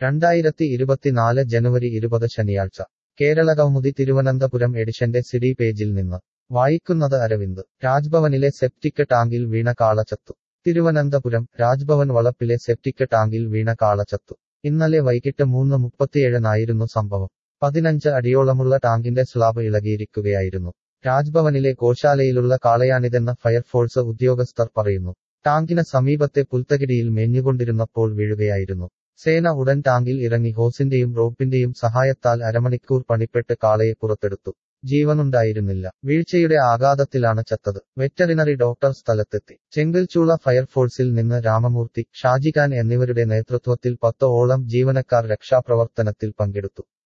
രണ്ടായിരത്തി ഇരുപത്തിനാല് ജനുവരി ഇരുപത് ശനിയാഴ്ച കേരളകൗമുദി തിരുവനന്തപുരം എഡിഷന്റെ സിഡി പേജിൽ നിന്ന് വായിക്കുന്നത് അരവിന്ദ് രാജ്ഭവനിലെ സെപ്റ്റിക് ടാങ്കിൽ വീണ കാള ചത്തു തിരുവനന്തപുരം രാജ്ഭവൻ വളപ്പിലെ സെപ്റ്റിക് ടാങ്കിൽ വീണ കാള ചത്തു ഇന്നലെ വൈകിട്ട് മൂന്ന് മുപ്പത്തിയേഴിനായിരുന്നു സംഭവം പതിനഞ്ച് അടിയോളമുള്ള ടാങ്കിന്റെ സ്ലാബ് ഇളകിയിരിക്കുകയായിരുന്നു രാജ്ഭവനിലെ ഗോശാലയിലുള്ള കാളയാണിതെന്ന് ഫയർഫോഴ്സ് ഉദ്യോഗസ്ഥർ പറയുന്നു ടാങ്കിന് സമീപത്തെ പുൽത്തകിടിയിൽ മേഞ്ഞുകൊണ്ടിരുന്നപ്പോൾ വീഴുകയായിരുന്നു സേന ഉടൻ ടാങ്കിൽ ഇറങ്ങി ഹോസിന്റെയും റോപ്പിന്റെയും സഹായത്താൽ അരമണിക്കൂർ പണിപ്പെട്ട് കാളയെ പുറത്തെടുത്തു ജീവനുണ്ടായിരുന്നില്ല വീഴ്ചയുടെ ആഘാതത്തിലാണ് ചത്തത് വെറ്ററിനറി ഡോക്ടർ സ്ഥലത്തെത്തി ചെങ്കൽച്ചൂള ഫയർഫോഴ്സിൽ നിന്ന് രാമമൂർത്തി ഷാജിഖാൻ എന്നിവരുടെ നേതൃത്വത്തിൽ പത്ത് ഓളം ജീവനക്കാർ രക്ഷാപ്രവർത്തനത്തിൽ പങ്കെടുത്തു